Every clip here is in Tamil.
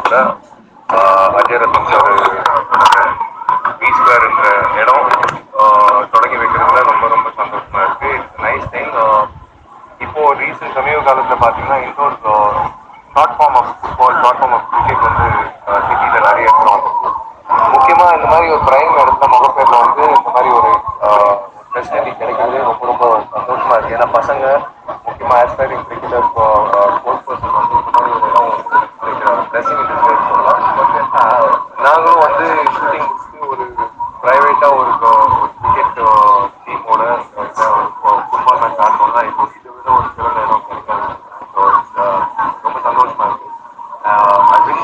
படத்துல ஆஹ் அஜய் ரத்தன் சார் பி ஸ்கொயர்ன்ற இடம் ஆஹ் தொடங்கி வைக்கிறதுல ரொம்ப ரொம்ப சந்தோஷமா இருக்கு இட்ஸ் நைஸ் திங் இப்போ ரீசெண்ட் சமீப காலத்துல பாத்தீங்கன்னா இன்னொரு short form of football short form of cricket வந்து சிட்டில நிறைய இடத்துல வந்துருக்கு முக்கியமா இந்த மாதிரி ஒரு பிரைம் இடத்துல முகப்பேர்ல வந்து இந்த மாதிரி ஒரு ஃபெசிலிட்டி கிடைக்கிறது ரொம்ப ரொம்ப சந்தோஷமா இருக்கு ஏன்னா பசங்க முக்கியமா ஆஸ்பைரிங் கிரிக்கெட்டர் ஸ்போர்ட்ஸ் பர்சன் வந்து இந்த மாதிரி ஒரு இடம் பிளஸிங் சொல்லலாம் நாங்களும் வந்து ஷூட்டிங் முடிச்சுட்டு ஒரு ப்ரைவேட்டா ஒரு கிரிக்கெட் டீமோட ஃபுட்பால் மேட்ச் ஆடணும்னா இப்போ இதை விட ஒரு சிறந்த இடம் கிடைக்காது So, it's, uh, ரொம்ப சந்தோஷமா இருக்கு I wish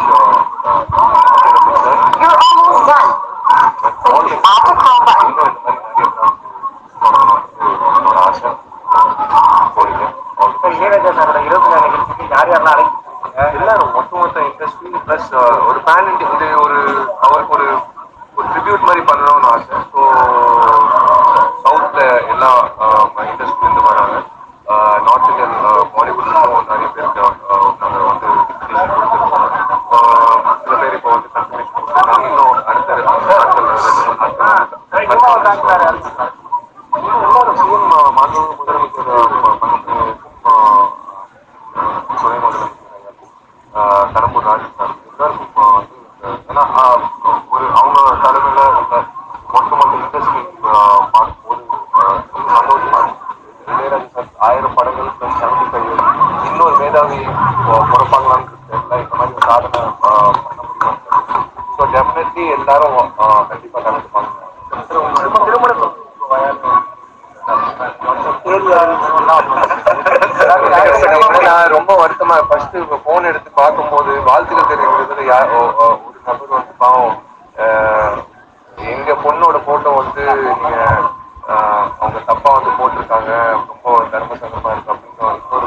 sir You're almost done. Thank you. At the call button. இன்னும் இந்த மாதிரி நிறைய ப்ராஜெக்ட் என்னோட ஆசை போயிட்டு இப்போ இளையராஜா சாரோட இருபத்தி நாலு நிகழ்ச்சிக்கு யார் யாரெல்லாம் அழைச்சிருக்கீங்க எல்லாரும் ஒட்டுமொத்த இண்டஸ்ட்ரி ப்ளஸ் ஒரு பேன் இது ஒரு அவருக்கு ஒரு ஒரு ட்ரிபியூட் மாதிரி பண்ணணும்னு ஆசை ஸோ சவுத்தில் எல்லா இண்டஸ்ட்ரிலேருந்து வராங்க நார்த் இந்தியன் பாலிவுட்லும் நிறைய பேருக்கு நாங்கள் வந்து invitation கொடுத்துருக்கோம் ஆஹ் சில பேர் இப்போ வந்து கன்ஃபர்மேஷன் கொடுத்துருக்காங்க இன்னும் அடுத்த நாட்கள் ரெண்டு மூணு நாட்கள் எல்லாரும் சிஎம் மாண்பு முதலமைச்சர் பண்ணக்கூடிய துணை முதலமைச்சர் ஐயாக்கும் கடம்பூர் ராஜு சார் எல்லாருக்கும் வந்து இந்த- ஏன்னா ஆஹ், ஒரு அவங்க தலைமையில் இந்த ஒட்டுமொத்த இண்டஸ்ட்ரி பார்க்கும்போது ஆஹ், ரொம்ப சந்தோஷமா இருக்கு இளையராஜா சார் ஆயிரம் படங்கள் ப்ளஸ் செவன்டி ஃபைவ் இன்னொரு மேதாவி பிறப்பாங்களான்னு தெரியல இந்த மாதிரி ஒரு சாதனை ஆஹ், பண்ண முடியும் ஸோ டெஃபினெட்லி எல்லாரும் ஆஹ், கண்டிப்பா கலந்துப்பாங்க திருமணம் நான் ரொம்ப வருத்தமா ஃபர்ஸ்ட் போன் எடுத்து பார்க்கும்போது வாழ்த்துக்கள் தெரிவிக்கிறதுல யார் ஓ- ஓ- ஒரு நபர் வந்து பாவம் அஹ், எங்க பொண்ணோட போட்டோ வந்து நீங்க அஹ், அவங்க தப்பா வந்து போட்டிருக்காங்க ரொம்ப தர்ம சங்கமா இருக்கு அப்படின்னு இன்னொரு